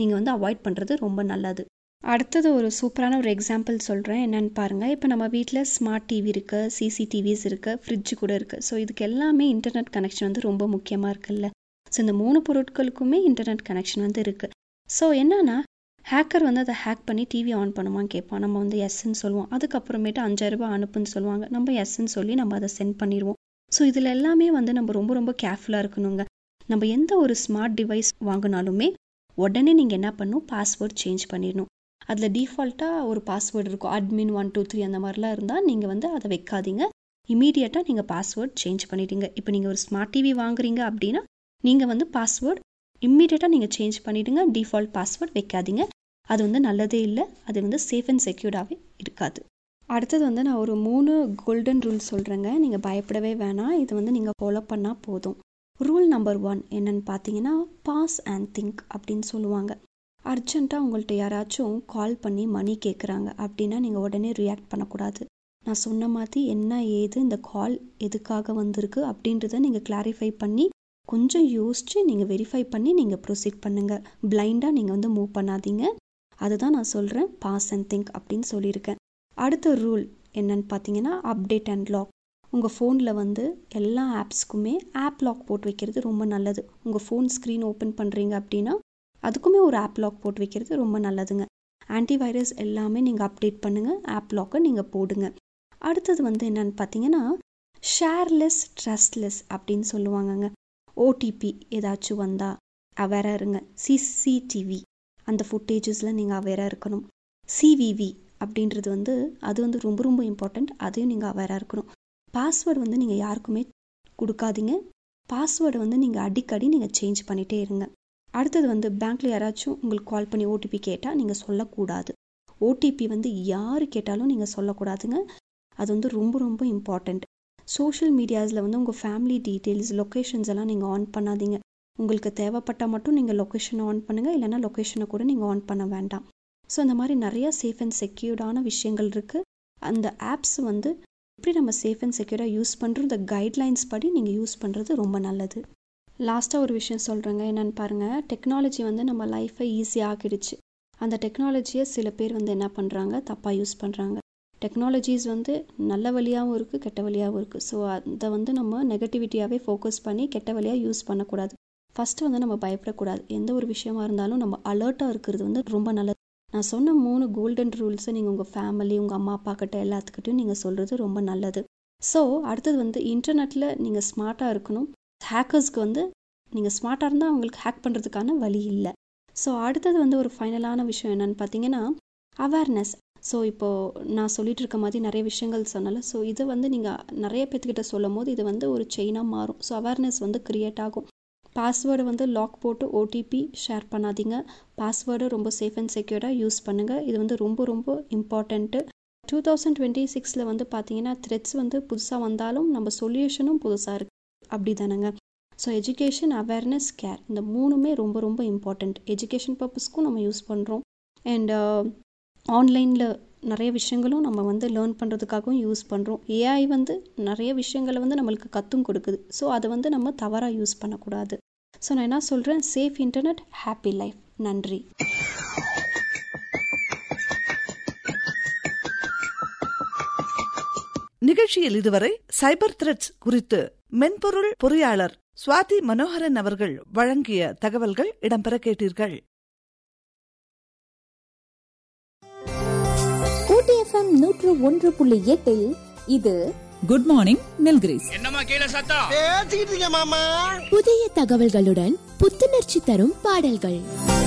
நீங்கள் வந்து அவாய்ட் பண்ணுறது ரொம்ப நல்லது அடுத்தது ஒரு சூப்பரான ஒரு எக்ஸாம்பிள் சொல்கிறேன் என்னென்னு பாருங்கள் இப்போ நம்ம வீட்டில் ஸ்மார்ட் டிவி இருக்குது சிசிடிவிஸ் இருக்குது ஃப்ரிட்ஜ் கூட இருக்குது ஸோ இதுக்கு எல்லாமே இன்டர்நெட் கனெக்ஷன் வந்து ரொம்ப முக்கியமாக இருக்குல்ல ஸோ இந்த மூணு பொருட்களுக்குமே இன்டர்நெட் கனெக்ஷன் வந்து இருக்குது ஸோ என்னன்னா ஹேக்கர் வந்து அதை ஹேக் பண்ணி டிவி ஆன் பண்ணுமான்னு கேட்பான் நம்ம வந்து எஸ்ன்னு சொல்லுவோம் அதுக்கப்புறமேட்டு அஞ்சாயிரரூபா அனுப்புன்னு சொல்லுவாங்க நம்ம எஸ்ன்னு சொல்லி நம்ம அதை சென்ட் பண்ணிடுவோம் ஸோ இதில் எல்லாமே வந்து நம்ம ரொம்ப ரொம்ப கேர்ஃபுல்லாக இருக்கணுங்க நம்ம எந்த ஒரு ஸ்மார்ட் டிவைஸ் வாங்கினாலுமே உடனே நீங்கள் என்ன பண்ணணும் பாஸ்வேர்ட் சேஞ்ச் பண்ணிடணும் அதில் டிஃபால்ட்டாக ஒரு பாஸ்வேர்டு இருக்கும் அட்மின் ஒன் டூ த்ரீ அந்த மாதிரிலாம் இருந்தால் நீங்கள் வந்து அதை வைக்காதீங்க இமீடியட்டாக நீங்கள் பாஸ்வேர்ட் சேஞ்ச் பண்ணிடுங்க இப்போ நீங்கள் ஒரு ஸ்மார்ட் டிவி வாங்குறீங்க அப்படின்னா நீங்கள் வந்து பாஸ்வேர்ட் இம்மீடியட்டாக நீங்கள் சேஞ்ச் பண்ணிவிடுங்க டிஃபால்ட் பாஸ்வேர்ட் வைக்காதீங்க அது வந்து நல்லதே இல்லை அது வந்து சேஃப் அண்ட் செக்யூர்டாகவே இருக்காது அடுத்தது வந்து நான் ஒரு மூணு கோல்டன் ரூல் சொல்கிறேங்க நீங்கள் பயப்படவே வேணாம் இது வந்து நீங்கள் ஃபாலோ பண்ணால் போதும் ரூல் நம்பர் ஒன் என்னன்னு பார்த்தீங்கன்னா பாஸ் அண்ட் திங்க் அப்படின்னு சொல்லுவாங்க அர்ஜென்ட்டாக உங்கள்கிட்ட யாராச்சும் கால் பண்ணி மணி கேட்குறாங்க அப்படின்னா நீங்கள் உடனே ரியாக்ட் பண்ணக்கூடாது நான் சொன்ன மாதிரி என்ன ஏது இந்த கால் எதுக்காக வந்திருக்கு அப்படின்றத நீங்கள் கிளாரிஃபை பண்ணி கொஞ்சம் யோசித்து நீங்கள் வெரிஃபை பண்ணி நீங்கள் ப்ரொசீட் பண்ணுங்கள் பிளைண்டாக நீங்கள் வந்து மூவ் பண்ணாதீங்க அதுதான் நான் சொல்கிறேன் பாஸ் அண்ட் திங்க் அப்படின்னு சொல்லியிருக்கேன் அடுத்த ரூல் என்னன்னு பார்த்தீங்கன்னா அப்டேட் அண்ட் லாக் உங்கள் ஃபோனில் வந்து எல்லா ஆப்ஸ்க்குமே ஆப் லாக் போட்டு வைக்கிறது ரொம்ப நல்லது உங்கள் ஃபோன் ஸ்க்ரீன் ஓப்பன் பண்ணுறீங்க அப்படின்னா அதுக்குமே ஒரு ஆப் லாக் போட்டு வைக்கிறது ரொம்ப நல்லதுங்க ஆன்டிவைரஸ் எல்லாமே நீங்கள் அப்டேட் பண்ணுங்கள் ஆப் லாக்கை நீங்கள் போடுங்க அடுத்தது வந்து என்னன்னு பார்த்தீங்கன்னா ஷேர்லெஸ் ட்ரஸ்ட்லெஸ் அப்படின்னு சொல்லுவாங்கங்க ஓடிபி ஏதாச்சும் வந்தால் அவேராக இருங்க சிசிடிவி அந்த ஃபுட்டேஜஸில் நீங்கள் அவேராக இருக்கணும் சிவிவி அப்படின்றது வந்து அது வந்து ரொம்ப ரொம்ப இம்பார்ட்டண்ட் அதையும் நீங்கள் அவேராக இருக்கணும் பாஸ்வேர்டு வந்து நீங்கள் யாருக்குமே கொடுக்காதீங்க பாஸ்வேர்டை வந்து நீங்கள் அடிக்கடி நீங்கள் சேஞ்ச் பண்ணிகிட்டே இருங்க அடுத்தது வந்து பேங்க்கில் யாராச்சும் உங்களுக்கு கால் பண்ணி ஓடிபி கேட்டால் நீங்கள் சொல்லக்கூடாது ஓடிபி வந்து யார் கேட்டாலும் நீங்கள் சொல்லக்கூடாதுங்க அது வந்து ரொம்ப ரொம்ப இம்பார்ட்டண்ட் சோஷியல் மீடியாஸில் வந்து உங்கள் ஃபேமிலி டீட்டெயில்ஸ் லொக்கேஷன்ஸ் எல்லாம் நீங்கள் ஆன் பண்ணாதீங்க உங்களுக்கு தேவைப்பட்டால் மட்டும் நீங்கள் லொக்கேஷனை ஆன் பண்ணுங்கள் இல்லைனா லொக்கேஷனை கூட நீங்கள் ஆன் பண்ண வேண்டாம் ஸோ இந்த மாதிரி நிறையா சேஃப் அண்ட் செக்யூர்டான விஷயங்கள் இருக்குது அந்த ஆப்ஸ் வந்து எப்படி நம்ம சேஃப் அண்ட் செக்யூராக யூஸ் பண்ணுறோம் இந்த கைட்லைன்ஸ் படி நீங்கள் யூஸ் பண்ணுறது ரொம்ப நல்லது லாஸ்ட்டாக ஒரு விஷயம் சொல்கிறேங்க என்னென்னு பாருங்கள் டெக்னாலஜி வந்து நம்ம லைஃப்பை ஈஸியாக ஆக்கிடுச்சு அந்த டெக்னாலஜியை சில பேர் வந்து என்ன பண்ணுறாங்க தப்பாக யூஸ் பண்ணுறாங்க டெக்னாலஜிஸ் வந்து நல்ல வழியாகவும் இருக்குது கெட்ட வழியாகவும் இருக்குது ஸோ அதை வந்து நம்ம நெகட்டிவிட்டியாகவே ஃபோக்கஸ் பண்ணி கெட்ட வழியாக யூஸ் பண்ணக்கூடாது ஃபஸ்ட்டு வந்து நம்ம பயப்படக்கூடாது எந்த ஒரு விஷயமா இருந்தாலும் நம்ம அலர்ட்டாக இருக்கிறது வந்து ரொம்ப நல்லது நான் சொன்ன மூணு கோல்டன் ரூல்ஸை நீங்கள் உங்கள் ஃபேமிலி உங்கள் அம்மா அப்பா கிட்ட எல்லாத்துக்கிட்டையும் நீங்கள் சொல்கிறது ரொம்ப நல்லது ஸோ அடுத்தது வந்து இன்டர்நெட்டில் நீங்கள் ஸ்மார்ட்டாக இருக்கணும் ஹேக்கர்ஸ்க்கு வந்து நீங்கள் ஸ்மார்ட்டாக இருந்தால் அவங்களுக்கு ஹேக் பண்ணுறதுக்கான வழி இல்லை ஸோ அடுத்தது வந்து ஒரு ஃபைனலான விஷயம் என்னென்னு பார்த்தீங்கன்னா அவேர்னஸ் ஸோ இப்போது நான் சொல்லிட்டு இருக்க மாதிரி நிறைய விஷயங்கள் சொன்னல ஸோ இது வந்து நீங்கள் நிறைய பேர்த்துக்கிட்ட சொல்லும் போது இது வந்து ஒரு செயினாக மாறும் ஸோ அவேர்னஸ் வந்து க்ரியேட் ஆகும் பாஸ்வேர்டு வந்து லாக் போட்டு ஓடிபி ஷேர் பண்ணாதீங்க பாஸ்வேர்டு ரொம்ப சேஃப் அண்ட் செக்யூர்டாக யூஸ் பண்ணுங்கள் இது வந்து ரொம்ப ரொம்ப இம்பார்ட்டண்ட்டு டூ தௌசண்ட் டுவெண்ட்டி சிக்ஸில் வந்து பார்த்தீங்கன்னா த்ரெட்ஸ் வந்து புதுசாக வந்தாலும் நம்ம சொல்யூஷனும் புதுசாக இருக்குது அப்படி தானேங்க ஸோ எஜுகேஷன் அவேர்னஸ் கேர் இந்த மூணுமே ரொம்ப ரொம்ப இம்பார்ட்டண்ட் எஜுகேஷன் பர்பஸ்க்கும் நம்ம யூஸ் பண்ணுறோம் அண்ட் ஆன்லைனில் நிறைய விஷயங்களும் நம்ம வந்து லேர்ன் பண்ணுறதுக்காகவும் யூஸ் பண்ணுறோம் ஏஐ வந்து நிறைய விஷயங்களை வந்து நம்மளுக்கு கற்றும் கொடுக்குது ஸோ அதை வந்து நம்ம தவறாக யூஸ் பண்ணக்கூடாது ஸோ நான் என்ன சொல்கிறேன் சேஃப் இன்டர்நெட் ஹாப்பி லைஃப் நன்றி நிகழ்ச்சியில் இதுவரை சைபர் த்ரெட்ஸ் குறித்து மென்பொருள் பொறியாளர் சுவாதி மனோகரன் அவர்கள் வழங்கிய தகவல்கள் இடம்பெற கேட்டீர்கள் ஊட்டி எஃப்எம் நூற்று ஒன்று புள்ளி எட்டில் இது குட் மார்னிங் நில்கிரிஸ் என்னம்மா கீழே சத்தம் பேசிக்கிட்டு இருக்கேன் மாமா புதிய தகவல்களுடன் புத்துணர்ச்சி தரும் பாடல்கள்